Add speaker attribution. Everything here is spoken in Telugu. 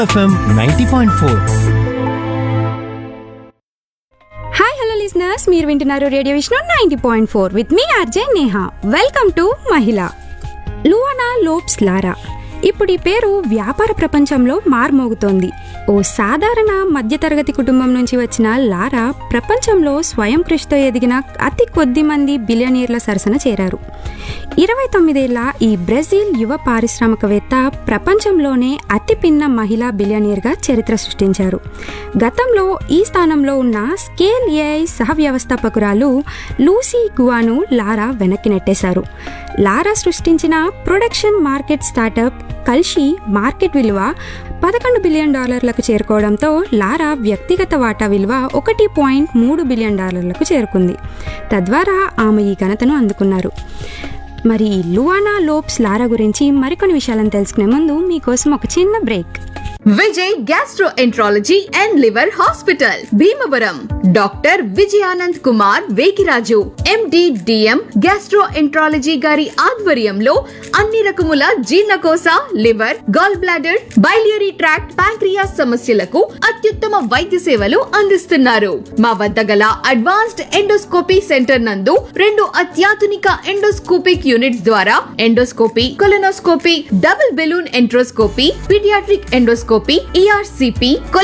Speaker 1: FM ninety point four
Speaker 2: hi hello listeners మీరు వింటున్నారు radio Vishnu ninety point four with మీ ఆర్జే నేహా వెల్కమ్ టు మహిళ లూనా లోప్స్ లారా ఇప్పుడు ఈ పేరు వ్యాపార ప్రపంచంలో మార్మోగుతోంది ఓ సాధారణ మధ్యతరగతి కుటుంబం నుంచి వచ్చిన లారా ప్రపంచంలో స్వయం కృషితో ఎదిగిన అతి కొద్ది మంది బిలియనీర్ల సరసన చేరారు ఇరవై తొమ్మిదేళ్ల ఈ బ్రెజిల్ యువ పారిశ్రామికవేత్త ప్రపంచంలోనే అతి పిన్న మహిళా బిలియనీర్గా చరిత్ర సృష్టించారు గతంలో ఈ స్థానంలో ఉన్న స్కేల్ ఏఐ సహ వ్యవస్థాపకురాలు లూసీ గువాను లారా వెనక్కి నెట్టేశారు లారా సృష్టించిన ప్రొడక్షన్ మార్కెట్ స్టార్టప్ కలిసి మార్కెట్ విలువ పదకొండు బిలియన్ డాలర్లకు చేరుకోవడంతో లారా వ్యక్తిగత వాటా విలువ ఒకటి పాయింట్ మూడు బిలియన్ డాలర్లకు చేరుకుంది తద్వారా ఆమె ఈ ఘనతను అందుకున్నారు మరి ఈ లువానా లోప్స్ లారా గురించి మరికొన్ని విషయాలను తెలుసుకునే ముందు మీకోసం ఒక చిన్న break
Speaker 3: Vijay gastroenterology and liver hospital Bhimavaram doctor Vijayanand Kumar Vekiraju MD DM gastroenterology గారి ఆధ్వర్యంలో అన్ని రకముల జీర్ణకోశ liver gallbladder biliary tract pancreas సమస్యలకు అత్యుత్తమ వైద్య సేవలు అందిస్తున్నారు మా వద్ద గల అడ్వాన్స్డ్ ఎండోస్కోపీ సెంటర్ నందు రెండు అత్యాధునిక ఎండోస్కోపిక్ యూనిట్స్ ద్వారా endoscopy colonoscopy double balloon enteroscopy paediatric endoscopy ERCP